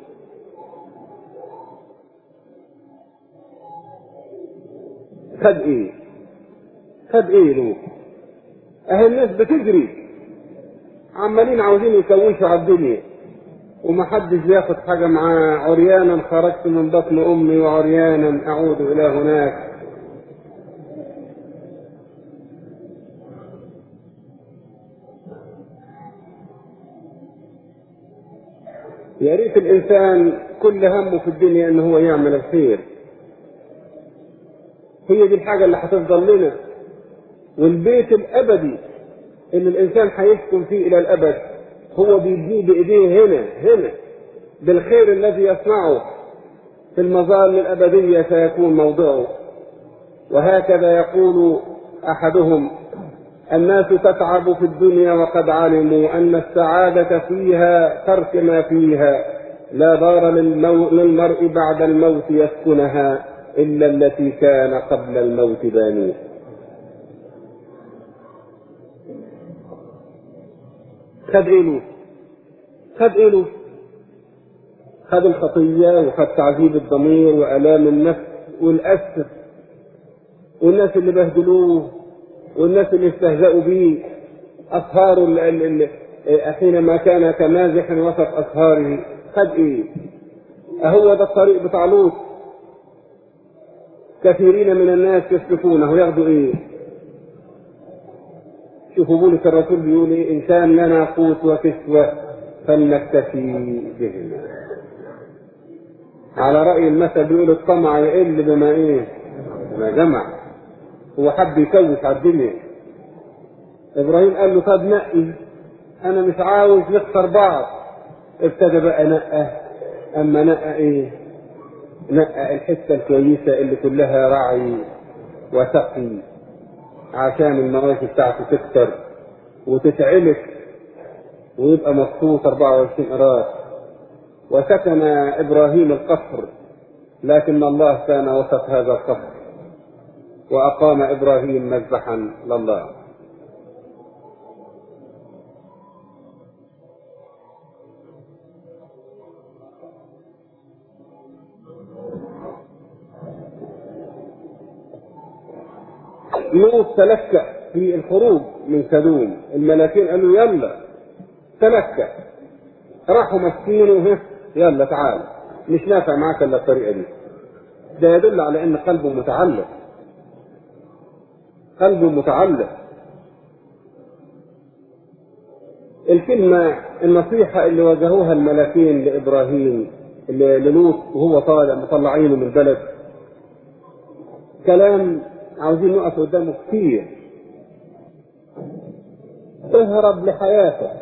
خد ايه خد ايه لوط اهي الناس بتجري عمالين عاوزين يكوشوا على الدنيا ومحدش بياخد حاجة معاه عريانا خرجت من بطن أمي وعريانا أعود إلى هناك يا ريت الإنسان كل همه في الدنيا إن هو يعمل الخير هي دي الحاجة اللي هتفضل لنا والبيت الأبدي اللي الإنسان هيسكن فيه إلى الأبد هو بيجيه بإيديه هنا هنا بالخير الذي يصنعه في المظال الأبدية سيكون موضعه وهكذا يقول أحدهم الناس تتعب في الدنيا وقد علموا أن السعادة فيها ترك ما فيها لا دار للمو... للمرء بعد الموت يسكنها إلا التي كان قبل الموت بانيه خد ايه له خد ايه له خد الخطية وخد تعذيب الضمير وآلام النفس والأسر والناس اللي بهدلوه والناس اللي استهزأوا به أسهاره حينما كان كمازح وسط أسهاره خد إيه؟ أهو ده الطريق بتاع لوط كثيرين من الناس يسلكونه ياخدوا إيه؟ شوفوا بولس الرسول بيقول إيه؟ إن كان لنا قوت وكسوة فلنكتفي بهما على رأي المثل بيقول الطمع يقل بما إيه؟ بما جمع هو حب يكوش على الدنيا ابراهيم قال له طب نقي انا مش عاوز نخسر بعض ابتدى بقى نقى اما نقى ايه نقى الحته الكويسه اللي كلها رعي وسقي عشان المواشي بتاعته تكتر وتتعلف ويبقى مبسوط 24 قراط وسكن ابراهيم القصر لكن الله كان وسط هذا القصر وأقام إبراهيم مذبحا لله لوط تلكأ في الخروج من سدوم الملاكين قالوا يلا تلكأ راحوا مسكينه يلا تعال مش نافع معاك الا الطريقه دي ده يدل على ان قلبه متعلق قلبه متعلق الكلمة النصيحة اللي وجهوها الملاكين لإبراهيم للوط وهو طالع مطلعينه من البلد كلام عاوزين نقف قدامه كتير اهرب لحياتك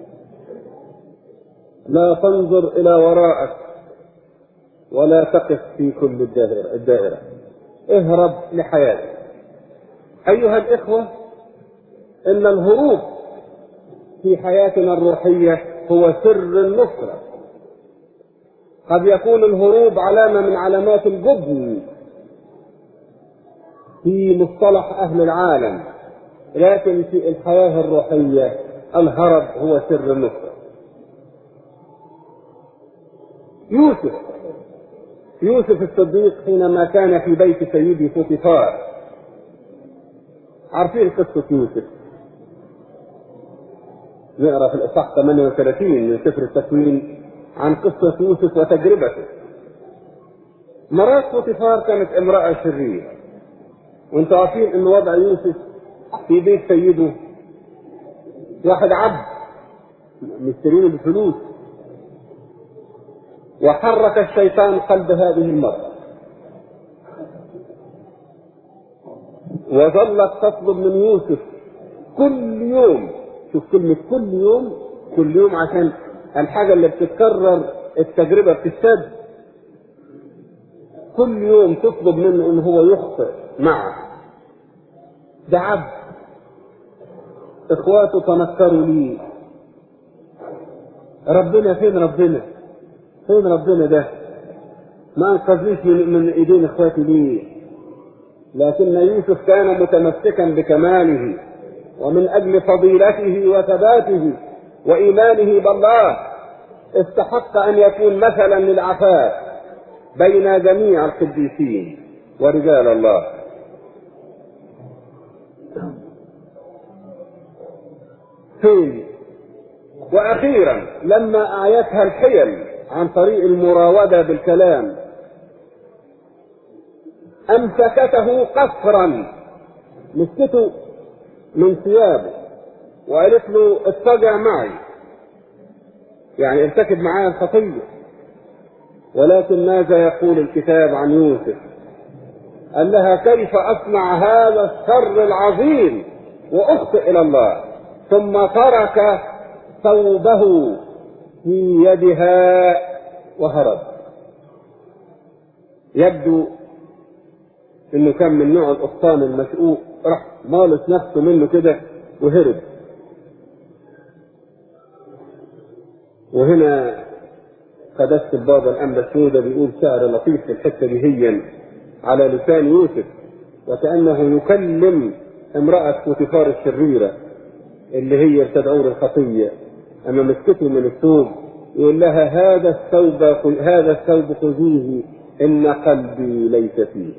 لا تنظر إلى وراءك ولا تقف في كل الدائرة, الدائرة. اهرب لحياتك أيها الإخوة إن الهروب في حياتنا الروحية هو سر النصرة قد يكون الهروب علامة من علامات الجبن في مصطلح أهل العالم لكن في الحياة الروحية الهرب هو سر النصرة يوسف يوسف الصديق حينما كان في بيت سيدي فوتيفار عارفين قصة يوسف نقرا في الإصحاح 38 من سفر التكوين عن قصة يوسف وتجربته مرات فوتيفار كانت امرأة شريرة وانتوا عارفين ان وضع يوسف في بيت سيده واحد عبد مشترينه بفلوس وحرك الشيطان قلب هذه المرأة وظلت تطلب من يوسف كل يوم شوف كلمة كل يوم كل يوم عشان الحاجة اللي بتتكرر التجربة بتشتد كل يوم تطلب منه ان هو يخطئ معه ده عبد اخواته تنكروا ليه ربنا فين ربنا فين ربنا ده ما انقذنيش من, من ايدين اخواتي ليه لكن يوسف كان متمسكا بكماله ومن اجل فضيلته وثباته وايمانه بالله استحق ان يكون مثلا للعفاف بين جميع القديسين ورجال الله فين واخيرا لما اعيتها الحيل عن طريق المراوده بالكلام امسكته قصرا مسكته من ثيابه وقالت له اتجع معي يعني ارتكب معايا الخطيه ولكن ماذا يقول الكتاب عن يوسف قال لها كيف اصنع هذا الشر العظيم واخطئ الى الله ثم ترك ثوبه في يدها وهرب يبدو انه كان من نوع القسطان المشقوق راح مالس نفسه منه كده وهرب وهنا قدست البابا الأنبا السودة بيقول شعر لطيف في الحتة دي هي على لسان يوسف وكأنه يكلم امرأة بوتيفار الشريرة اللي هي بتدعو الخطية أما مسكته من الثوب يقول لها هذا الثوب هذا الثوب خذيه إن قلبي ليس فيه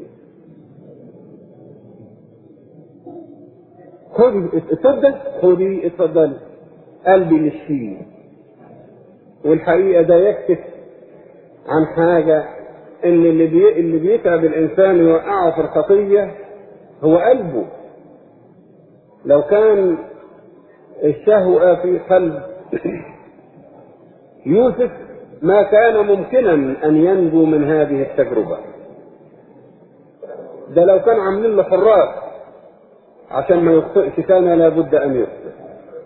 خذي اتفضل خذي اتفضل قلبي مش فيه والحقيقه ده يكشف عن حاجه ان اللي بي... اللي بيتعب الانسان ويوقعه في الخطيه هو قلبه لو كان الشهوه في قلب يوسف ما كان ممكنا ان ينجو من هذه التجربه ده لو كان عاملين له حراس عشان ما يخطئش كان لابد ان يخطئ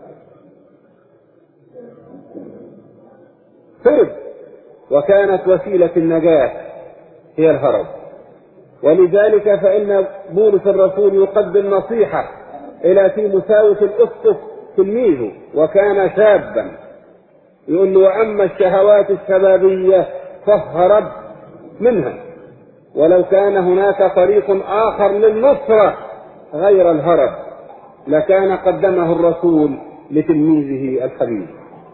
هرب وكانت وسيلة النجاة هي الهرب ولذلك فإن بولس الرسول يقدم نصيحة إلى تيموثاوس الأسقف تلميذه وكان شابا يقول له وأما الشهوات الشبابية فاهرب منها ولو كان هناك طريق آخر للنصرة غير الهرب لكان قدمه الرسول لتلميذه الحبيب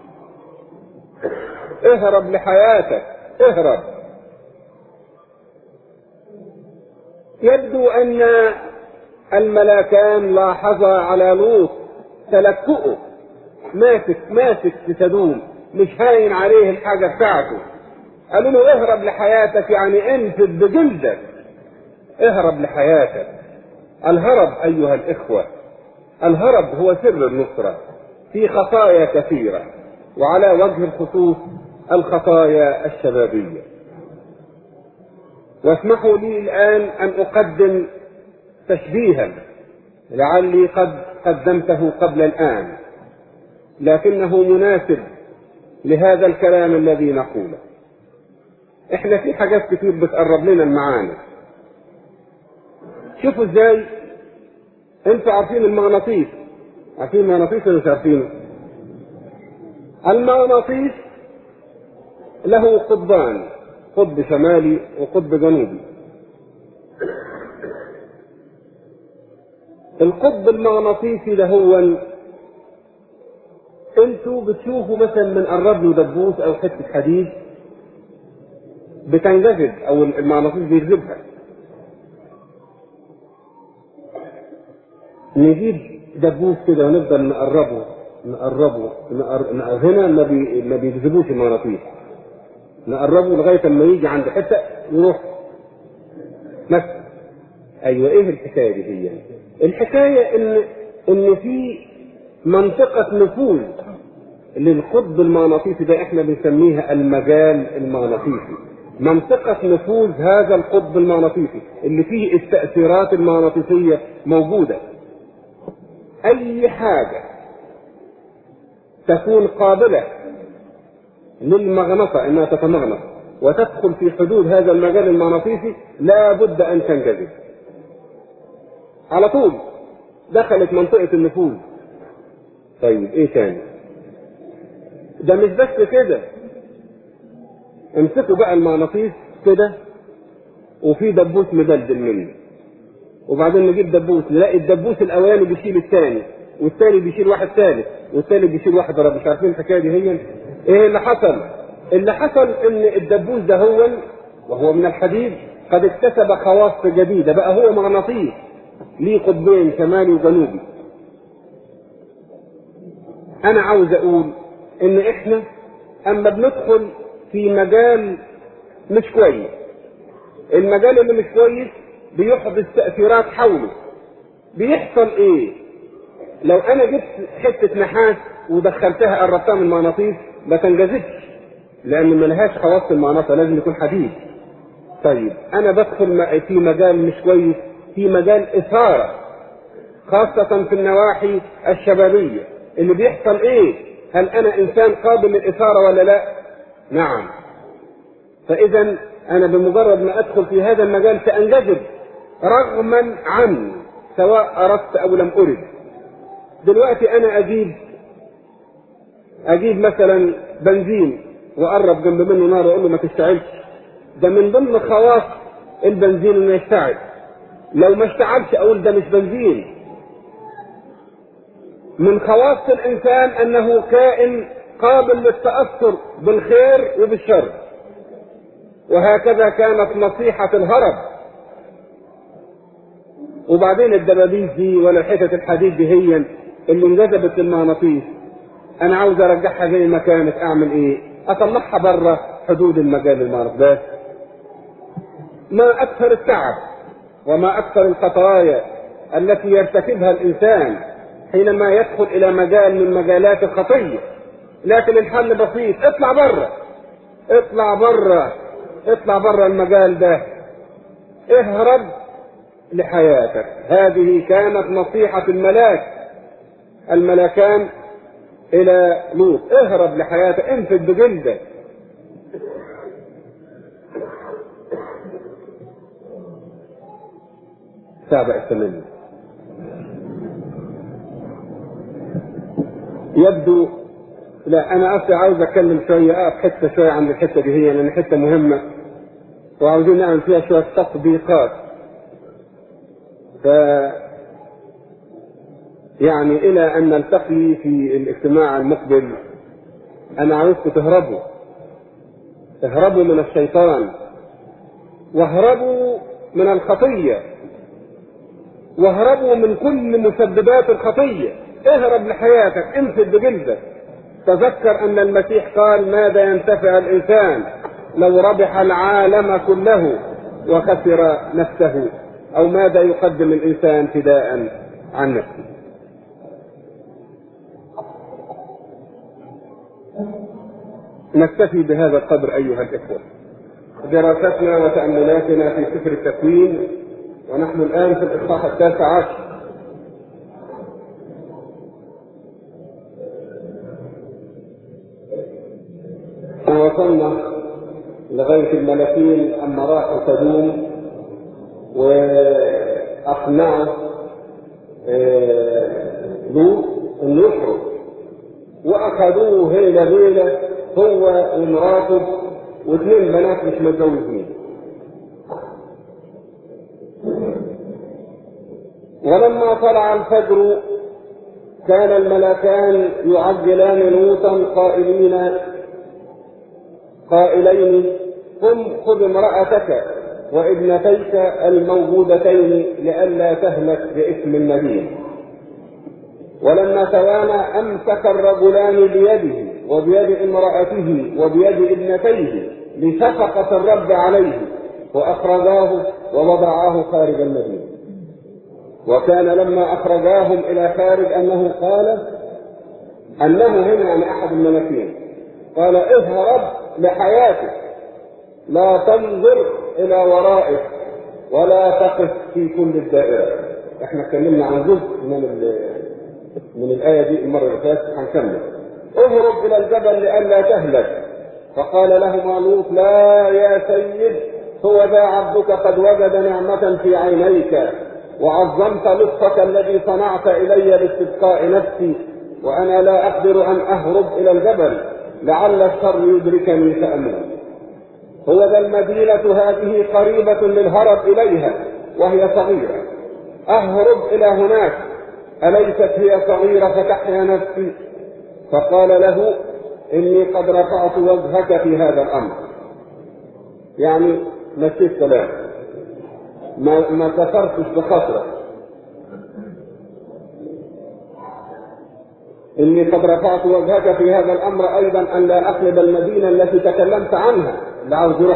اهرب لحياتك اهرب يبدو ان الملاكان لاحظا على لوط تلكؤه ماسك ماسك في تدوم مش هاين عليه الحاجه بتاعته قالوا له اهرب لحياتك يعني انفذ بجلدك اهرب لحياتك الهرب ايها الاخوه الهرب هو سر النصره في خطايا كثيره وعلى وجه الخصوص الخطايا الشبابيه واسمحوا لي الان ان اقدم تشبيها لعلي قد قدمته قبل الان لكنه مناسب لهذا الكلام الذي نقوله احنا في حاجات كتير بتقرب لنا المعاني شوفوا ازاي انتوا عارفين المغناطيس عارفين المغناطيس ولا مش عارفينه المغناطيس له قطبان قطب شمالي وقطب جنوبي القطب المغناطيسي ده هو انتوا بتشوفوا مثلا بنقرب له دبوس او حته حديد بتنجذب او المغناطيس بيجذبها نجيب دبوس كده ونفضل نقربه نقربه نقر... هنا ما, بي... ما بيجذبوش المغناطيس نقربه لغايه اما يجي عند حته يروح مثلا ايوه ايه الحكايه دي هي الحكايه ان ان في منطقه نفوذ للقطب المغناطيسي ده احنا بنسميها المجال المغناطيسي منطقة نفوذ هذا القطب المغناطيسي اللي فيه التأثيرات المغناطيسية موجودة أي حاجة تكون قابلة للمغنطة انها تتمغنط وتدخل في حدود هذا المجال المغناطيسي لا بد ان تنجذب على طول دخلت منطقة النفوذ طيب ايه تاني ده مش بس كده امسكوا بقى المغناطيس كده وفي دبوس مدلدل منه وبعدين نجيب دبوس نلاقي الدبوس الاولاني بيشيل الثاني والثاني بيشيل واحد ثالث والثالث بيشيل واحد رابع مش عارفين الحكايه دي هي ايه اللي حصل؟ اللي حصل ان الدبوس ده هو وهو من الحديد قد اكتسب خواص جديده بقى هو مغناطيس ليه قطبين شمالي وجنوبي انا عاوز اقول ان احنا اما بندخل في مجال مش كويس المجال اللي مش كويس بيحدث تاثيرات حوله بيحصل ايه لو انا جبت حته نحاس ودخلتها قربتها من المغناطيس ما تنجذبش لان ملهاش خواص المغناطيس لازم يكون حديد طيب انا بدخل في مجال مش كويس في مجال اثاره خاصه في النواحي الشبابيه اللي بيحصل ايه هل انا انسان قابل للاثاره ولا لا نعم فاذا انا بمجرد ما ادخل في هذا المجال سانجذب رغما عني سواء اردت او لم ارد دلوقتي انا اجيب اجيب مثلا بنزين واقرب جنب منه نار واقول له ما تشتعلش ده من ضمن خواص البنزين انه يشتعل لو ما اشتعلش اقول ده مش بنزين من خواص الانسان انه كائن قابل للتاثر بالخير وبالشر وهكذا كانت نصيحه الهرب وبعدين الدبابيس دي ولا حتة الحديد دي هي اللي انجذبت للمغناطيس انا عاوز ارجعها زي ما كانت اعمل ايه اطلعها بره حدود المجال المغناطيسي ما اكثر التعب وما اكثر الخطايا التي يرتكبها الانسان حينما يدخل الى مجال من مجالات الخطيه لكن الحل بسيط اطلع بره اطلع بره اطلع بره المجال ده اهرب لحياتك هذه كانت نصيحة الملاك الملكان إلى لوط اهرب لحياتك انفد بجلدك سابع الثمانية يبدو لا انا اصلا عاوز اتكلم شويه اقف حته شويه عن الحته دي هي لان حته مهمه وعاوزين نعمل فيها شويه تطبيقات ف يعني الى ان نلتقي في الاجتماع المقبل انا عاوزكم تهربوا اهربوا من الشيطان واهربوا من الخطيه واهربوا من كل مسببات الخطيه اهرب لحياتك انفد بجلدك تذكر ان المسيح قال ماذا ينتفع الانسان لو ربح العالم كله وخسر نفسه او ماذا يقدم الانسان فداء عن نفسه نكتفي بهذا القدر ايها الاخوه دراستنا وتاملاتنا في سفر التكوين ونحن الان في الاصحاح التاسع عشر وصلنا لغايه الملاكين اما راحوا سدوم واقنعوا لوط انه يخرج واخذوه هيله هيله هو ومراته واثنين بنات مش متجوزين ولما طلع الفجر كان الملكان يعجلان لوطا قائلين قائلين قم خذ امرأتك وابنتيك الموجودتين لئلا تهلك باسم المدينة ولما توانى أمسك الرجلان بيده وبيد امرأته وبيد ابنتيه لشفقة الرب عليه وأخرجاه ووضعاه خارج المدينة وكان لما أخرجاهم إلى خارج أنه قال أنه هنا عن أحد الملكين قال اهرب لحياتك لا تنظر الى ورائك ولا تقف في كل الدائره احنا اتكلمنا عن جزء من من الآية دي المرة اللي فاتت هنكمل اهرب إلى الجبل لئلا تهلك فقال لهما لوط لا يا سيد هو ذا عبدك قد وجد نعمة في عينيك وعظمت لطفك الذي صنعت إلي باستبقاء نفسي وأنا لا أقدر أن أهرب إلى الجبل لعل الشر يدركني فأموت هو ذا المدينة هذه قريبة للهرب إليها وهي صغيرة أهرب إلى هناك أليست هي صغيرة فتحيا نفسي فقال له إني قد رفعت وجهك في هذا الأمر يعني مشيت كلام ما ما كفرتش بخطرك إني قد رفعت وجهك في هذا الأمر أيضا أن لا أقلب المدينة التي تكلمت عنها اللي عاوز يروح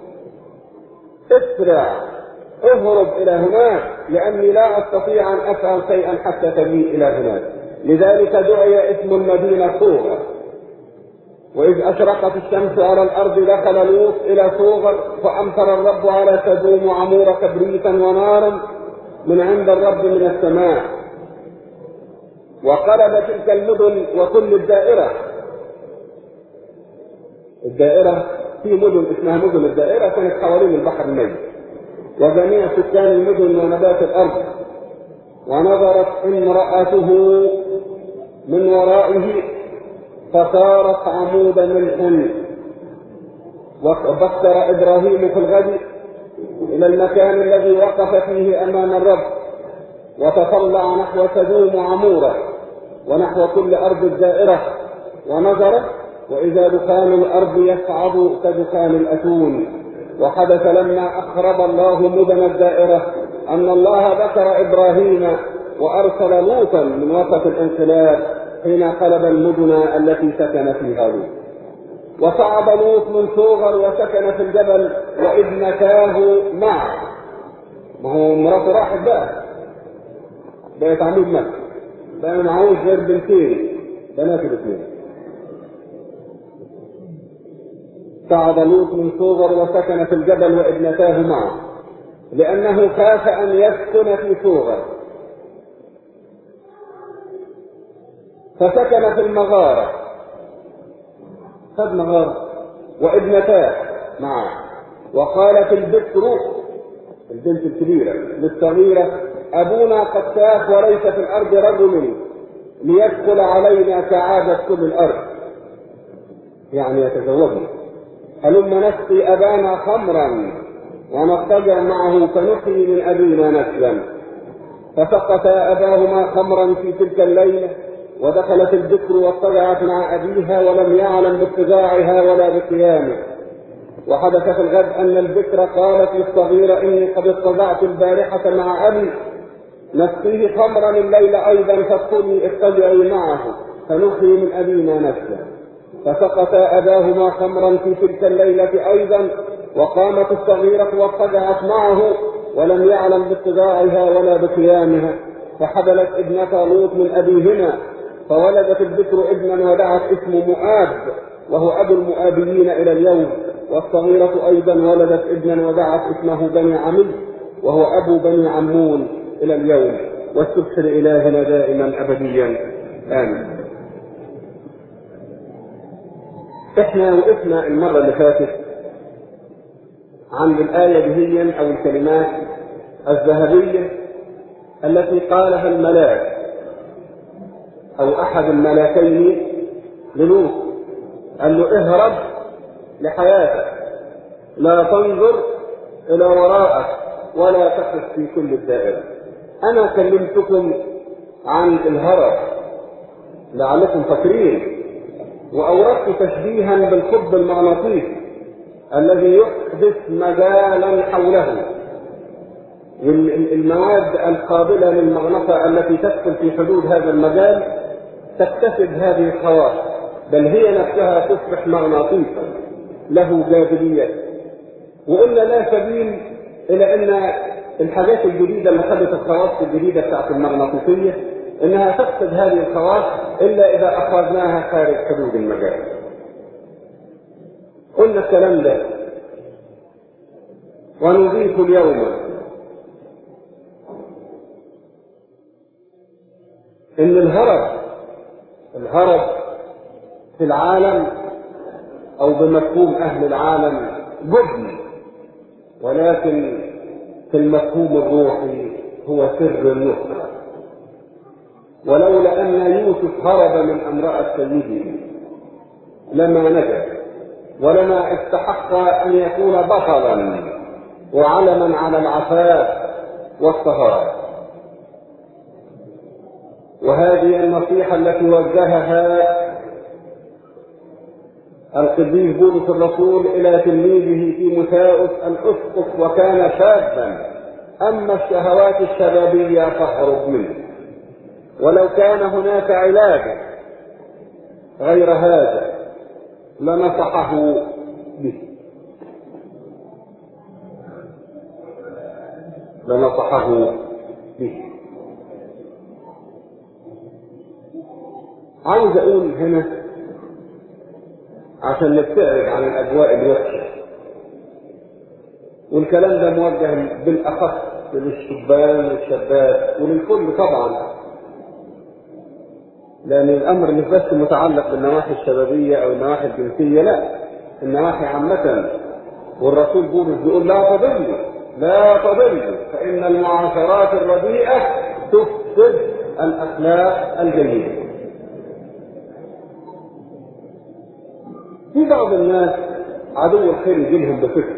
اسرع اهرب إلى هناك لأني لا أستطيع أن أفعل شيئا حتى تميل إلى هناك لذلك دعي اسم المدينة صوغر وإذ أشرقت الشمس على الأرض دخل لوط إلى صوغر فأمطر الرب على سدوم وعمور كبريتا ونارا من عند الرب من السماء وقلب تلك المدن وكل الدائرة الدائرة في مدن اسمها مدن الدائرة كانت حوالين البحر الميت وجميع سكان المدن ونبات الأرض ونظرت امرأته من ورائه فصارت عمود ملح وبكر إبراهيم في الغد إلى المكان الذي وقف فيه أمام الرب وتطلع نحو سدوم وعمورة ونحو كل أرض الدائرة ونظر وإذا دخان الأرض يصعد كدخان الأتون وحدث لما أخرب الله مدن الدائرة أن الله ذكر إبراهيم وأرسل لوطا من وسط الانقلاب حين قلب المدن التي سكن فيها لوط وصعد لوط من صوغر وسكن في الجبل وابنتاه معه ما هو مراته راحت بقى بقت عمود مكة بقى معهوش غير بنتين بنات الاثنين صعد لوط من صوغر وسكن في الجبل وابنتاه معه لأنه خاف أن يسكن في صوغر فسكن في المغارة خد مغارة وابنتاه معه وقالت البكر البنت الكبيرة للصغيرة أبونا قد ساف وليس في الأرض رجل ليدخل علينا كعادة كل الأرض يعني يتزوجنا هلم نسقي أبانا خمرا ونضطجع معه فنحيي من أبينا نسلا فسقتا أباهما خمرا في تلك الليلة ودخلت الذكر واضطجعت مع أبيها ولم يعلم باضطجاعها ولا بقيامه وحدث في الغد أن الذكر قالت للصغيرة إني قد اضطجعت البارحة مع أبي نسقيه خمرا الليل أيضا فادخلي اضطجعي معه فنحيي من أبينا نفسه فسقتا أباهما خمرا في تلك الليلة أيضا وقامت الصغيرة واضطجعت معه ولم يعلم باضطجاعها ولا بقيامها فحبلت ابنة لوط من أبيهما فولدت الذكر ابنا ودعت اسمه مؤاب وهو أبو المؤابيين إلى اليوم والصغيرة أيضا ولدت ابنا ودعت اسمه بني عمي وهو أبو بني عمون إلى اليوم والسبح لإلهنا دائما أبديا آمين احنا وقفنا المرة اللي فاتت عند الآية دهيا أو الكلمات الذهبية التي قالها الملاك أو أحد الملاكين للوط قال له اهرب لحياتك لا تنظر إلى وراءك ولا تقف في كل الدائرة أنا كلمتكم عن الهرب لعلكم فاكرين وأوردت تشبيها بالقطب المغناطيسي الذي يحدث مجالا حوله والمواد القابلة للمغنطة التي تدخل في حدود هذا المجال تكتسب هذه الخواص بل هي نفسها تصبح مغناطيسا له جاذبية وقلنا لا سبيل إلى أن الحاجات الجديدة اللي خدت الخواص الجديدة بتاعت المغناطيسية إنها تفقد هذه الخواص إلا إذا أخرجناها خارج حدود المجال قلنا الكلام ده ونضيف اليوم ان الهرب الهرب في العالم او بمفهوم اهل العالم جبن ولكن في المفهوم الروحي هو سر النصرة ولولا ان يوسف هرب من امرأة سيده لما نجا ولما استحق ان يكون بطلا وعلما على العفاف والطهارة وهذه النصيحة التي وجهها القديس بولس الرسول إلى تلميذه تيموثاوس الأسقف وكان شابا أما الشهوات الشبابية فاهرب منه ولو كان هناك علاج غير هذا لنصحه به لنصحه به عاوز اقول هنا عشان نبتعد عن الاجواء الوحشه والكلام ده موجه بالاخص للشبان والشابات وللكل طبعا لان الامر مش بس متعلق بالنواحي الشبابيه او النواحي الجنسيه لا النواحي عامه والرسول بولس بيقول لا تضلوا لا تضلوا فان المعاشرات الرديئه تفسد الاخلاق الجيده في بعض الناس عدو الخير يجي لهم بفكر